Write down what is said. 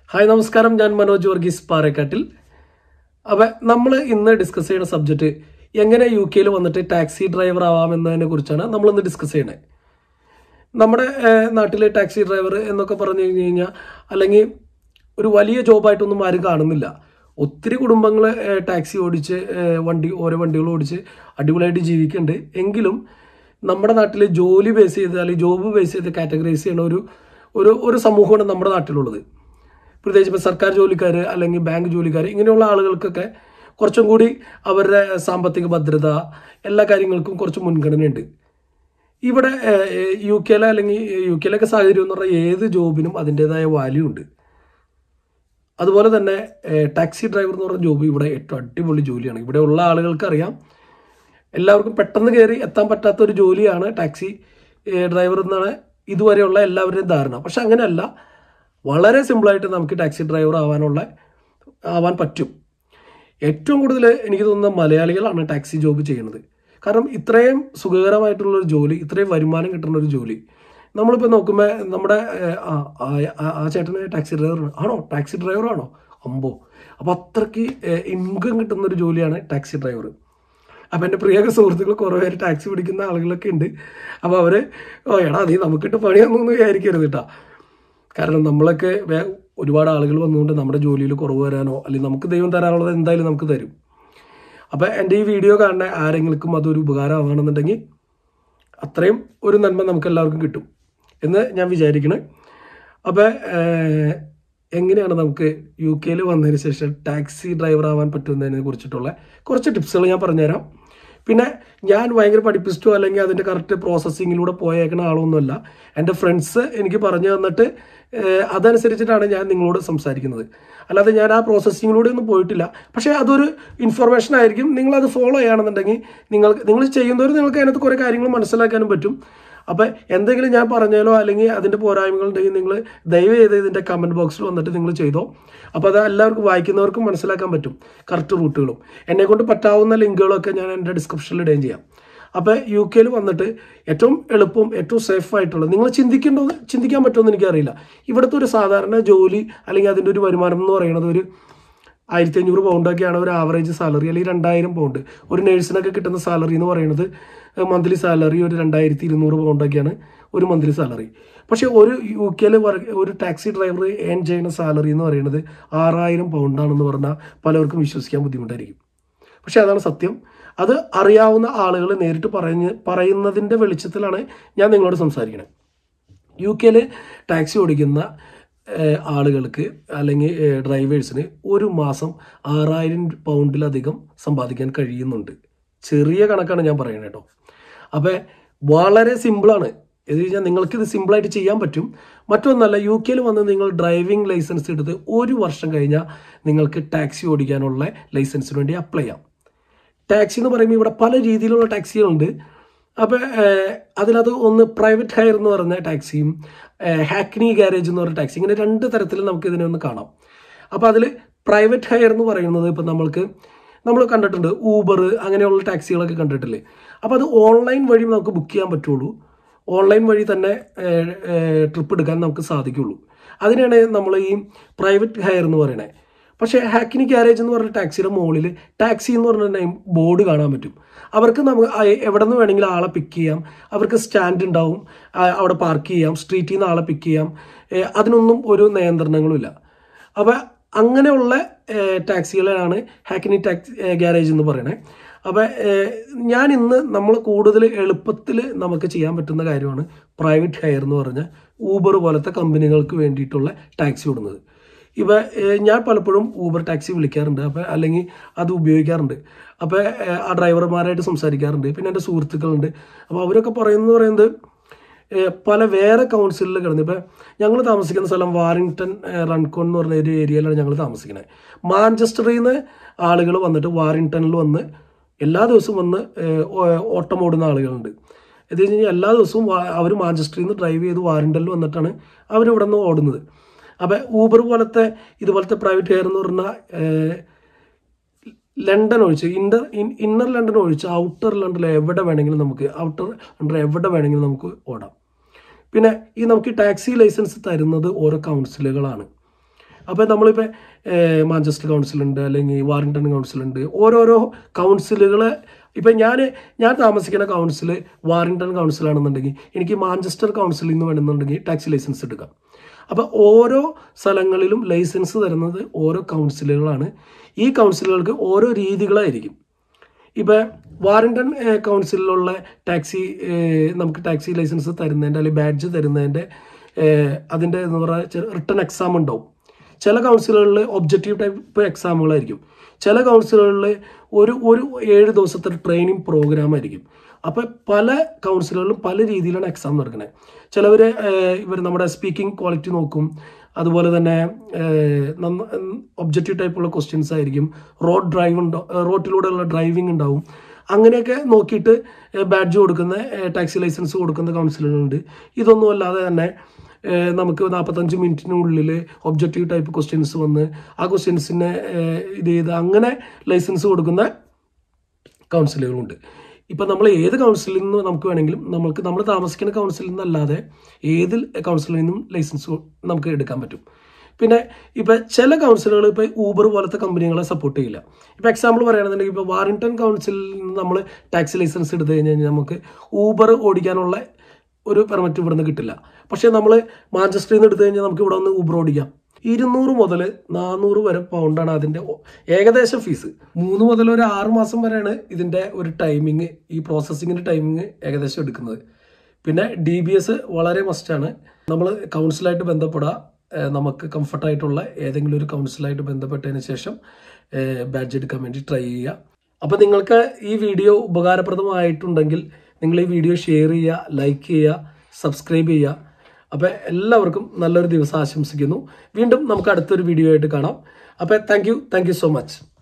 hi നമസ്കാരം ഞാൻ മനോജ് വർഗീസ് പാറക്കാട്ടിൽ അപ്പം നമ്മൾ ഇന്ന് ഡിസ്കസ് ചെയ്യുന്ന സബ്ജക്റ്റ് എങ്ങനെ യു കെയിൽ വന്നിട്ട് ടാക്സി ഡ്രൈവർ ആവാമെന്നതിനെ കുറിച്ചാണ് നമ്മൾ ഇന്ന് ഡിസ്കസ് ചെയ്യുന്നത് നമ്മുടെ ഏഹ്, നാട്ടിലെ ടാക്സി ഡ്രൈവർ എന്നൊക്കെ പറഞ്ഞു കഴിഞ്ഞ് കഴിഞ്ഞാൽ അല്ലെങ്കിൽ ഒരു വലിയ ജോബായിട്ടൊന്നും ആരും കാണുന്നില്ല ഒത്തിരി കുടുംബങ്ങൾ ടാക്സി ഓടിച്ച് ഏഹ്, വണ്ടി ഓരോ വണ്ടികൾ ഓടിച്ച് അടിപൊളിയായിട്ട് ജീവിക്കുന്നുണ്ട് എങ്കിലും നമ്മുടെ നാട്ടിൽ ജോലി ബേസ് ചെയ്ത് അല്ലെങ്കിൽ ജോബ് ബേസ് ചെയ്ത് കാറ്റഗറൈസ് ചെയ്യുന്ന ഒരു ഒരു ഒരു സമൂഹമാണ് നമ്മുടെ നാട്ടിലുള്ളത് പ്രത്യേകിച്ച് ഇപ്പോൾ സർക്കാർ ജോലിക്കാർ അല്ലെങ്കിൽ ബാങ്ക് ജോലിക്കാർ ഇങ്ങനെയുള്ള ആളുകൾക്കൊക്കെ കുറച്ചും കൂടി അവരുടെ സാമ്പത്തിക ഭദ്രത എല്ലാ കാര്യങ്ങൾക്കും കുറച്ച് മുൻഗണനയുണ്ട് ഇവിടെ ഏഹ്, യു കെയിലെ അല്ലെങ്കിൽ യു കെയിലൊക്കെ സാഹചര്യം എന്ന് പറഞ്ഞാൽ ഏത് ജോബിനും അതിൻ്റെതായ വാല്യൂ ഉണ്ട് അതുപോലെ തന്നെ ഏഹ്, ടാക്സി ഡ്രൈവർ എന്ന് പറഞ്ഞ ജോബ് ഇവിടെ ഏറ്റവും അടിപൊളി ജോലിയാണ് ഇവിടെ ഉള്ള ആളുകൾക്ക് അറിയാം എല്ലാവർക്കും പെട്ടെന്ന് കയറി എത്താൻ പറ്റാത്ത ഒരു ജോലിയാണ് ടാക്സി ഏഹ്, ഡ്രൈവർ എന്നാണ് ഇതുവരെയുള്ള എല്ലാവരുടെയും ധാരണ പക്ഷെ അങ്ങനെയല്ല വളരെ സിമ്പിളായിട്ട് നമുക്ക് ടാക്സി ഡ്രൈവർ ആവാനുള്ള ആവാൻ പറ്റും ഏറ്റവും കൂടുതൽ എനിക്ക് തോന്നുന്ന മലയാളികളാണ് ടാക്സി ജോബ് ചെയ്യുന്നത് കാരണം ഇത്രയും സുഖകരമായിട്ടുള്ള ഒരു ജോലി ഇത്രയും വരുമാനം കിട്ടുന്ന ഒരു ജോലി നമ്മളിപ്പോൾ നോക്കുമ്പോൾ നമ്മുടെ ഏഹ്, ആ ആ- ആ- ആ ചേട്ടന് ടാക്സി ഡ്രൈവർ ആണോ ടാക്സി ഡ്രൈവർ ആണോ അമ്പോ അപ്പോൾ അത്രയ്ക്ക് ഇൻകം കിട്ടുന്ന ഒരു ജോലിയാണ് ടാക്സി ഡ്രൈവർ അപ്പം എൻ്റെ പ്രിയ സുഹൃത്തുക്കൾ കുറേ പേര് ടാക്സി പിടിക്കുന്ന ആളുകളൊക്കെ ഉണ്ട് അപ്പോൾ അവർ ഓ എടാ നീ നമുക്കിട്ട് പണിയാണെന്നൊന്നും വിചാരിക്കരുത് കേട്ടോ കാരണം നമ്മളൊക്കെ വേ- ഒരുപാട് ആളുകൾ വന്നുകൊണ്ട് നമ്മുടെ ജോലിയിൽ കുറവ് വരാനോ അല്ലെങ്കിൽ നമുക്ക് ദൈവം തരാനുള്ളത് എന്തായാലും നമുക്ക് തരും അപ്പം എൻ്റെ ഈ വീഡിയോ കാണുന്ന ആരെങ്കിലും അതൊരു ഉപകാരമാണെന്നുണ്ടെങ്കിൽ അത്രയും ഒരു നന്മ നമുക്ക് എല്ലാവർക്കും കിട്ടും എന്ന് ഞാൻ വിചാരിക്കണേ അപ്പം എങ്ങനെയാണ് നമുക്ക് യു കെയിൽ വന്നതിന് ശേഷം ടാക്സി ഡ്രൈവർ ആവാൻ പറ്റുന്നതിനെ കുറിച്ചിട്ടുള്ള കുറച്ച് ടിപ്സുകൾ ഞാൻ പറഞ്ഞുതരാം പിന്നെ ഞാൻ ഭയങ്കര പഠിപ്പിച്ചിട്ടോ അല്ലെങ്കിൽ അതിൻ്റെ കറക്റ്റ് പ്രോസസ്സിങ്ങിലൂടെ പോയേക്കുന്ന ആളൊന്നുമല്ല എൻ്റെ ഫ്രണ്ട്സ് എനിക്ക് പറഞ്ഞു തന്നിട്ട് ഏഹ്, അതനുസരിച്ചിട്ടാണ് ഞാൻ നിങ്ങളോട് സംസാരിക്കുന്നത് അല്ലാതെ ഞാൻ ആ പ്രോസസ്സിങ്ങിലൂടെ ഒന്നും പോയിട്ടില്ല പക്ഷേ അതൊരു ഇൻഫർമേഷൻ ആയിരിക്കും നിങ്ങളത് ഫോളോ ചെയ്യുകയാണെന്നുണ്ടെങ്കിൽ നിങ്ങൾക്ക് നിങ്ങൾ ചെയ്യുന്നവർ നിങ്ങൾക്ക് അതിനകത്ത് കുറേ കാര്യങ്ങൾ മനസ്സിലാക്കാനും പറ്റും അപ്പം എന്തെങ്കിലും ഞാൻ പറഞ്ഞാലോ അല്ലെങ്കിൽ അതിൻ്റെ പോരായ്മകൾ ഉണ്ടെങ്കിൽ നിങ്ങൾ ദയവ് ചെയ്ത് ഇതിൻ്റെ കമൻറ്റ് ബോക്സിൽ വന്നിട്ട് നിങ്ങൾ ചെയ്തോ അപ്പോൾ അത് എല്ലാവർക്കും വായിക്കുന്നവർക്കും മനസ്സിലാക്കാൻ പറ്റും കറക്റ്റ് റൂട്ടുകളും എന്നെ കൊണ്ട് പറ്റാവുന്ന ലിങ്കുകളൊക്കെ ഞാൻ എൻ്റെ ഡിസ്ക്രിപ്ഷനിൽ ഇടുകയും ചെയ്യാം അപ്പോൾ യു കെയിൽ വന്നിട്ട് ഏറ്റവും എളുപ്പവും ഏറ്റവും സേഫ് ആയിട്ടുള്ള നിങ്ങൾ ചിന്തിക്കേണ്ടോ ചിന്തിക്കാൻ പറ്റുമെന്ന് എനിക്കറിയില്ല ഇവിടുത്തെ ഒരു സാധാരണ ജോലി അല്ലെങ്കിൽ അതിൻ്റെ ഒരു വരുമാനം എന്ന് പറയുന്നത് ഒരു ആയിരത്തി അഞ്ഞൂറ് പൗണ്ടൊക്കെയാണ് ഒരു ആവറേജ് സാലറി അല്ലെങ്കിൽ രണ്ടായിരം പൗണ്ട് ഒരു നേഴ്സിനൊക്കെ കിട്ടുന്ന സാലറി എന്ന് പറയുന്നത് മന്ത്ലി സാലറി ഒരു രണ്ടായിരത്തി ഇരുന്നൂറ് പൗണ്ടൊക്കെയാണ് ഒരു മന്ത്ലി സാലറി പക്ഷേ ഒരു യു കെയിൽ ഒരു ടാക്സി ഡ്രൈവർ ഏൺ ചെയ്യുന്ന സാലറി എന്ന് പറയുന്നത് ആറായിരം പൗണ്ടാണെന്ന് പറഞ്ഞാൽ പലർക്കും വിശ്വസിക്കാൻ ബുദ്ധിമുട്ടായിരിക്കും പക്ഷേ അതാണ് സത്യം അത് അറിയാവുന്ന ആളുകൾ നേരിട്ട് പറഞ്ഞ് പറയുന്നതിൻ്റെ വെളിച്ചത്തിലാണ് ഞാൻ നിങ്ങളോട് സംസാരിക്കുന്നത് യു കെയിൽ ടാക്സി ഓടിക്കുന്ന ഏഹ്, ആളുകൾക്ക് അല്ലെങ്കിൽ ഏഹ്, ഡ്രൈവേഴ്സിന് ഒരു മാസം ആറായിരം പൗണ്ടിലധികം സമ്പാദിക്കാൻ കഴിയുന്നുണ്ട് ചെറിയ കണക്കാണ് ഞാൻ പറയുന്നത് കേട്ടോ അപ്പോൾ വളരെ സിമ്പിളാണ് എന്ന് കഴിഞ്ഞാൽ നിങ്ങൾക്ക് ഇത് സിമ്പിളായിട്ട് ചെയ്യാൻ പറ്റും മറ്റൊന്നല്ല യു കെയിൽ വന്ന് നിങ്ങൾ ഡ്രൈവിംഗ് ലൈസൻസ് എടുത്ത് ഒരു വർഷം കഴിഞ്ഞാൽ നിങ്ങൾക്ക് ടാക്സി ഓടിക്കാനുള്ള ലൈസൻസിന് വേണ്ടി അപ്ലൈ ചെയ്യാം ടാക്സി എന്ന് പറയുമ്പോൾ ഇവിടെ പല രീതിയിലുള്ള ടാക്സികളുണ്ട് അപ്പോൾ അതിനകത്ത് ഒന്ന് പ്രൈവറ്റ് ഹയർ എന്ന് പറഞ്ഞ ടാക്സിയും ഹാക്നി ഗാരേജ് എന്ന് പറഞ്ഞ ടാക്സി ഇങ്ങനെ രണ്ട് തരത്തിൽ നമുക്ക് ഇതിനെ ഒന്ന് കാണാം അപ്പോൾ അതിൽ പ്രൈവറ്റ് ഹയർ എന്ന് പറയുന്നത് ഇപ്പം നമ്മൾക്ക് നമ്മൾ കണ്ടിട്ടുണ്ട് ഊബർ അങ്ങനെയുള്ള ടാക്സികളൊക്കെ കണ്ടിട്ടില്ലേ അപ്പോൾ അത് ഓൺലൈൻ വഴി നമുക്ക് ബുക്ക് ചെയ്യാൻ പറ്റുള്ളൂ ഓൺലൈൻ വഴി തന്നെ ട്രിപ്പ് എടുക്കാൻ നമുക്ക് സാധിക്കുള്ളൂ അതിനാണ് നമ്മൾ ഈ പ്രൈവറ്റ് ഹയർ എന്ന് പറയുന്നത് പക്ഷേ ഹാക്കിനി ഗ്യാരേജ് എന്ന് പറഞ്ഞ ടാക്സിയുടെ മുകളിൽ ടാക്സി എന്ന് പറഞ്ഞ നെയിം ബോർഡ് കാണാൻ പറ്റും അവർക്ക് നമുക്ക് ആ എവിടെ നിന്ന് വേണമെങ്കിലും ആളെ പിക്ക് ചെയ്യാം അവർക്ക് സ്റ്റാൻഡ് ഉണ്ടാവും ആ, അവിടെ പാർക്ക് ചെയ്യാം സ്ട്രീറ്റിൽ നിന്ന് ആളെ പിക്ക് ചെയ്യാം ഏ, അതിനൊന്നും ഒരു നിയന്ത്രണങ്ങളുമില്ല അപ്പോൾ അങ്ങനെയുള്ള ഏഹ്, ടാക്സികളാണ് ഹാക്കിനി ടാക്സി ഏഹ്, ഗ്യാരേജ് എന്ന് പറയുന്നത് അപ്പോൾ ഏഹ്, ഞാൻ ഇന്ന് നമ്മൾ കൂടുതൽ എളുപ്പത്തിൽ നമുക്ക് ചെയ്യാൻ പറ്റുന്ന കാര്യമാണ് പ്രൈവറ്റ് ഹയർ എന്ന് പറഞ്ഞ ഊബർ പോലത്തെ കമ്പനികൾക്ക് വേണ്ടിയിട്ടുള്ള ടാക്സി ഓടുന്നത് ഇവ ഏഹ്, ഞാൻ പലപ്പോഴും ഊബർ ടാക്സി വിളിക്കാറുണ്ട് അപ്പോൾ അല്ലെങ്കിൽ അത് ഉപയോഗിക്കാറുണ്ട് അപ്പോൾ ഏഹ്, ആ ഡ്രൈവർമാരായിട്ട് സംസാരിക്കാറുണ്ട് പിന്നെ എൻ്റെ സുഹൃത്തുക്കളുണ്ട് അപ്പോൾ അവരൊക്കെ പറയുന്നത് പറയുന്നത് ഏഹ് പല വേറെ കൗൺസിലിൽ കിടന്ന് ഇപ്പം ഞങ്ങൾ താമസിക്കുന്ന സ്ഥലം വാറിങ്ടൺ ഏഹ് റൺകോൺ എന്ന് പറഞ്ഞ ഒരു ഏരിയയിലാണ് ഞങ്ങൾ താമസിക്കുന്നത് മാഞ്ചസ്റ്ററിൽ നിന്ന് ആളുകൾ വന്നിട്ട് വാറിങ്ടണിൽ വന്ന് എല്ലാ ദിവസവും വന്ന് ഏഹ് ഓ- ഓട്ടം ഓടുന്ന ആളുകളുണ്ട് ഇത് കഴിഞ്ഞ് കഴിഞ്ഞാൽ എല്ലാ ദിവസവും അവർ മാഞ്ചസ്റ്ററിൽ നിന്ന് ഡ്രൈവ് ചെയ്ത് വാറിങ്ടണിൽ വന്നിട്ടാണ് അവർ ഇവിടെ നിന്ന് ഓടുന്നത് അപ്പം ഊബർ പോലത്തെ ഇതുപോലത്തെ പ്രൈവറ്റ് ഹെയർ എന്ന് പറഞ്ഞാൽ ഏഹ് ലണ്ടൻ ഒഴിച്ച് ഇന്നർ ഇന്നർ ലണ്ടൻ ഒഴിച്ച് ഔട്ടർ ലണ്ടനിൽ എവിടെ വേണമെങ്കിലും നമുക്ക് ഔട്ടർ ലണ്ടൻ എവിടെ വേണമെങ്കിലും നമുക്ക് ഓടാം പിന്നെ ഈ നമുക്ക് ഈ ടാക്സി ലൈസൻസ് തരുന്നത് ഓരോ കൗൺസിലുകളാണ് അപ്പോൾ നമ്മളിപ്പോൾ മാഞ്ചസ്റ്റർ കൗൺസിലുണ്ട് അല്ലെങ്കിൽ വാറിംഗ്ടൺ കൗൺസിലുണ്ട് ഓരോരോ കൗൺസിലുകളെ ഇപ്പം ഞാൻ ഞാൻ താമസിക്കുന്ന കൗൺസിൽ വാറിംഗ്ടൺ കൗൺസിലാണെന്നുണ്ടെങ്കിൽ എനിക്ക് മാഞ്ചസ്റ്റർ കൗൺസിലിൽ നിന്ന് വേണമെന്നുണ്ടെങ്കിൽ ടാക്സി ലൈസൻസ് എടുക്കാം അപ്പോൾ ഓരോ സ്ഥലങ്ങളിലും ലൈസൻസ് തരുന്നത് ഓരോ കൗൺസിലുകളാണ് ഈ കൗൺസിലുകൾക്ക് ഓരോ രീതികളായിരിക്കും ഇപ്പം വാറണ്ടൺ കൗൺസിലുള്ള ടാക്സി ഏഹ്, നമുക്ക് ടാക്സി ലൈസൻസ് തരുന്നതിൻ്റെ അല്ലെങ്കിൽ ബാഡ്ജ് തരുന്നതിൻ്റെ ഏഹ്, അതിൻ്റെ എന്ന് പറയുക റിട്ടേൺ എക്സാം ഉണ്ടാവും ചില കൗൺസിലുകളിൽ ഒബ്ജക്റ്റീവ് ടൈപ്പ് എക്സാമുകളായിരിക്കും ചില കൗൺസിലുകളിൽ ഒരു ഒരു ഏഴ് ദിവസത്തെ ട്രെയിനിങ് പ്രോഗ്രാം ആയിരിക്കും അപ്പോൾ പല കൗൺസിലുകളിലും പല രീതിയിലാണ് എക്സാം നടക്കുന്നത് ചിലവർ ഇവർ നമ്മുടെ സ്പീക്കിംഗ് ക്വാളിറ്റി നോക്കും അതുപോലെ തന്നെ ഒബ്ജക്റ്റീവ് ടൈപ്പുള്ള ക്വസ്റ്റ്യൻസ് ആയിരിക്കും റോഡ് ഡ്രൈവ് ഉണ്ടോ റോട്ടിലൂടെയുള്ള ഡ്രൈവിംഗ് ഉണ്ടാവും അങ്ങനെയൊക്കെ നോക്കിയിട്ട് ബാഡ്ജ് കൊടുക്കുന്ന ടാക്സി ലൈസൻസ് കൊടുക്കുന്ന കൗൺസിലുകളുണ്ട് ഇതൊന്നും അല്ലാതെ തന്നെ ഏഹ് നമുക്ക് നാൽപ്പത്തഞ്ച് മിനിറ്റിനുള്ളിൽ ഒബ്ജക്റ്റീവ് ടൈപ്പ് ക്വസ്റ്റ്യൻസ് വന്ന് ആ ക്വസ്റ്റ്യൻസിനെ ഇത് ചെയ്ത് അങ്ങനെ ലൈസൻസ് കൊടുക്കുന്ന കൗൺസിലുകളുണ്ട് ഇപ്പം നമ്മൾ ഏത് കൗൺസിലിൽ നിന്ന് നമുക്ക് വേണമെങ്കിലും നമുക്ക് നമ്മൾ താമസിക്കുന്ന കൗൺസിലിൽ നിന്നല്ലാതെ ഏത് കൗൺസിലിൽ നിന്നും ലൈസൻസ് നമുക്ക് എടുക്കാൻ പറ്റും പിന്നെ ഇപ്പം ചില കൗൺസിലുകൾ ഇപ്പോൾ ഊബർ പോലത്തെ കമ്പനികളെ സപ്പോർട്ട് ചെയ്യില്ല ഇപ്പോൾ എക്സാമ്പിൾ പറയുകയാണെന്നുണ്ടെങ്കിൽ ഇപ്പോൾ വാറിംഗ്ടൺ കൗൺസിലിൽ നിന്ന് നമ്മൾ ടാക്സി ലൈസൻസ് എടുത്തു കഴിഞ്ഞ് കഴിഞ്ഞാൽ നമുക്ക് ഊബർ ഓടിക്കാനുള്ള ഒരു പെർമിറ്റ് ഇവിടുന്ന് കിട്ടില്ല പക്ഷേ നമ്മൾ മാഞ്ചസ്റ്ററിൽ നിന്ന് എടുത്തു കഴിഞ്ഞാൽ നമുക്ക് ഇവിടെ നിന്ന് ഊബർ ഓടിക്കാം ഇരുന്നൂറ് മുതൽ നാനൂറ് വരെ പൗണ്ടാണ് അതിൻ്റെ ഒ- ഏകദേശം ഫീസ് മൂന്ന് മുതൽ ഒരു ആറ് മാസം വരെയാണ് ഇതിൻ്റെ ഒരു ടൈമിങ് ഈ പ്രോസസ്സിങ്ങിൻ്റെ ടൈമിങ് ഏകദേശം എടുക്കുന്നത് പിന്നെ ഡി ബി എസ് വളരെ മസ്റ്റാണ് നമ്മൾ കൗൺസിലായിട്ട് ബന്ധപ്പെടുക ഏഹ് നമുക്ക് കംഫർട്ടായിട്ടുള്ള ഏതെങ്കിലും ഒരു കൗൺസിലായിട്ട് ബന്ധപ്പെട്ടതിന് ശേഷം ബാഡ്ജ് എടുക്കാൻ വേണ്ടി ട്രൈ ചെയ്യുക അപ്പോൾ നിങ്ങൾക്ക് ഈ വീഡിയോ ഉപകാരപ്രദമായിട്ടുണ്ടെങ്കിൽ നിങ്ങൾ ഈ വീഡിയോ ഷെയർ ചെയ്യുക ലൈക്ക് ചെയ്യുക സബ്സ്ക്രൈബ് ചെയ്യുക അപ്പോൾ എല്ലാവർക്കും നല്ലൊരു ദിവസം ആശംസിക്കുന്നു വീണ്ടും നമുക്ക് അടുത്തൊരു വീഡിയോ ആയിട്ട് കാണാം അപ്പോൾ thank you thank you so much